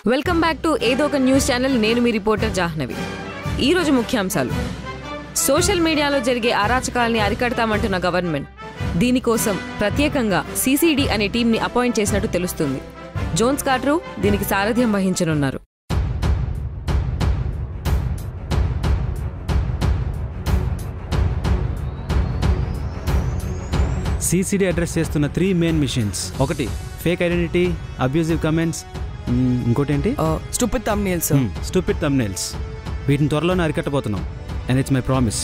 Welcome back to ఏదో ఒక news channel నేను మీ రిపోర్టర్ జాహ్నవి ఈరోజు ముఖ్యాంశాలు సోషల్ మీడియాలో జరిగే అరాచకాల్ని అరికడతామంటున్న గవర్నమెంట్ దీనికోసం ప్రత్యేకంగా సీసీడీ అనే టీంని అపాయింట్ చేసినట్టు తెలుస్తుంది జోన్స్ కాట్రు దీనికి సారథ్యం వహించనున్నారు సిసిడి అడ్రస్ చేస్తున్న త్రీ మెయిన్ మిషన్స్ ఒకటి ఫేక్ ఐడెంటిటీ అబ్యూజివ్ కమెంట్స్ ఇంకోటి ఏంటి స్టూపిడ్ తమ్నేల్స్ స్టూపిడ్ తమ్నైల్స్ వీటిని త్వరలోనే అరికట్టబోతున్నాం and it's my promise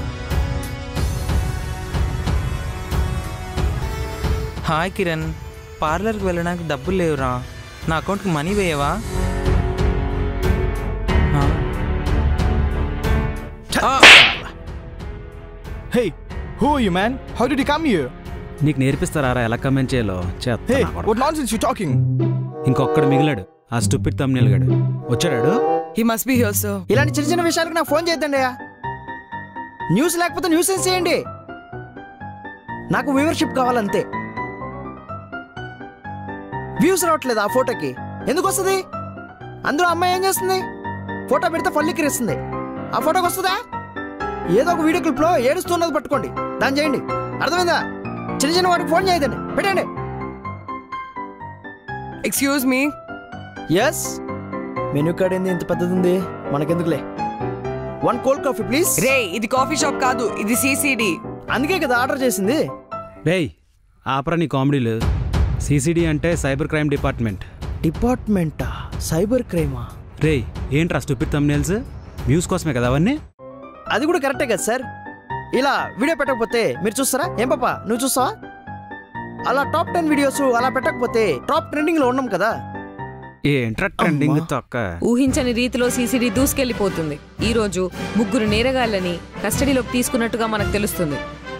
hi Kiran పార్లర్కి వెళ్ళడానికి డబ్బులు లేవురా నా అకౌంట్కి మనీ వేయవా Hey, who are you, man? How did you come here? నీకు నేర్పిస్తారా ఎలా కమెంట్ చేయాలో చేస్తా Hey, నా కొడుకు. what nonsense you talking? ఇంకొక్కడు మిగిలాడు ఆ స్టూపిడ్ తమ్నేల్ గడు వచ్చాడు he must be here sir ఇలాంటి చిన్న చిన్న విషయాలకు నాకు ఫోన్ చేయొద్దండి అయ్యా న్యూస్ లేకపోతే న్యూస్ చేయండి నాకు వ్యూవర్షిప్ కావాలంతే వ్యూస్ రావట్లేదు ఆ ఫోటోకి ఎందుకు వస్తుంది అందులో అమ్మాయి ఏం చేస్తుంది ఫోటో పెడితే ఫల్లికిరిస్తుంది ఆ ఫోటోకి వస్తుందా ఏదో ఒక వీడియో క్లిప్లో ఏడుస్తున్నది పట్టుకోండి దాన్ని చేయండి అర్థమైందా చిన్న చిన్న వాటికి ఫోన్ చేయదండి పెట్టండి excuse me yes menu card ఏంది ఇంత పెద్దది ఉంది మనకెందుకులే వన్ కోల్డ్ కాఫీ ప్లీజ్ రే ఇది కాఫీ షాప్ కాదు ఇది సిసిడి అందుకే కదా ఆర్డర్ చేసింది రేయ్ ఆపరా నీ కామెడీలు సిసిడి అంటే సైబర్ క్రైమ్ డిపార్ట్మెంట్ డిపార్ట్మెంటా సైబర్ క్రైమా రేయ్ ఏంట్రా స్టూపిడ్ తమ్నేల్స్ వ్యూస్ కోసమే కదా అవన్నీ అది కూడా కరెక్టే కదా సార్ ఇలా వీడియో పెట్టకపోతే మీరు చూస్తారా ఏం పాప నువ్వు చూస్తావా అలా టాప్ టెన్ వీడియోస్ అలా పెట్టకపోతే టాప్ ట్రెండింగ్ లో ఉన్నాం కదా ఏంట్రా ట్రెండింగ్ అమ్మా. తొక్క ఊహించని రీతిలో సీసీడీ దూసుకెళ్లిపోతుంది ఈ రోజు ముగ్గురు నేరగాళ్లని కస్టడీలోకి తీసుకున్నట్టుగా మనకు తెలుస్తుంది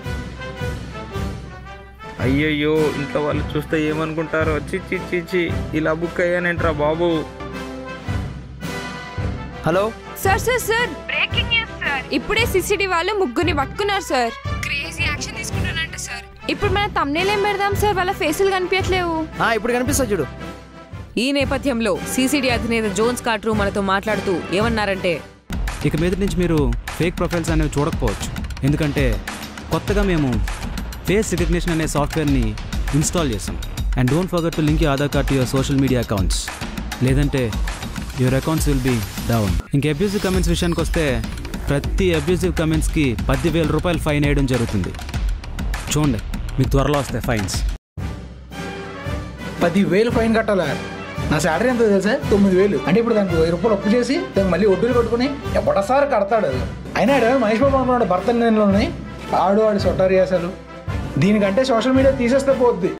అయ్యయ్యో ఇంట్లో వాళ్ళు చూస్తే ఏమనుకుంటారో చిచ్చి చిచ్చి ఇలా బుక్ అయ్యానేంట్రా బాబు hello sir sir sir breaking news sir ఇప్పుడే సిసిడి వాళ్ళు ముగ్గురిని పట్టుకున్నారు సార్ క్రేజీ యాక్షన్ తీసుకుంటానంట సార్ ఇప్పుడు మన తమ్నేల్ ఏం పెడదాం సార్ వాళ్ళ ఫేసులు కనిపించట్లేవు ఆ, ఇప్పుడు కనిపిస్తా చూడు ఈ నేపథ్యంలో సీసీడీ అధినేత జోన్స్ కాట్రు మనతో మాట్లాడుతూ ఏమన్నారంటే ఇక మీద నుంచి మీరు ఫేక్ ప్రొఫైల్స్ అనేవి చూడకపోవచ్చు ఎందుకంటే కొత్తగా మేము ఫేస్ రికగ్నిషన్ అనే సాఫ్ట్వేర్ని ఇన్స్టాల్ చేసాం and don't forget to link Aadhaar card to your social media accounts లేదంటే your accounts will be down ఇంక అబ్యూజివ్ కమెంట్స్ విషయానికి వస్తే ప్రతి అబ్యూజివ్ కమెంట్స్కి పదివేల రూపాయలు ఫైన్ వేయడం జరుగుతుంది చూడండి మీకు త్వరలో వస్తాయి ఫైన్స్ పదివేలు ఫైన్ కట్టాలా నా శాలరీ ఎంత తెలుసా తొమ్మిది వేలు అంటే ఇప్పుడు దానికి వెయ్యి రూపాయలు అప్పు చేసి దానికి మళ్ళీ వడ్డీలు కట్టుకుని ఎప్పటిసారి కడతాడు అది అయినా ఆడు మహేష్ బాబు అనుకున్నాడు భర్త నిర్ణయంలోని ఆడు ఆడు సొట్టారు చేశారు దీనికంటే సోషల్ మీడియా తీసేస్తే పోద్ది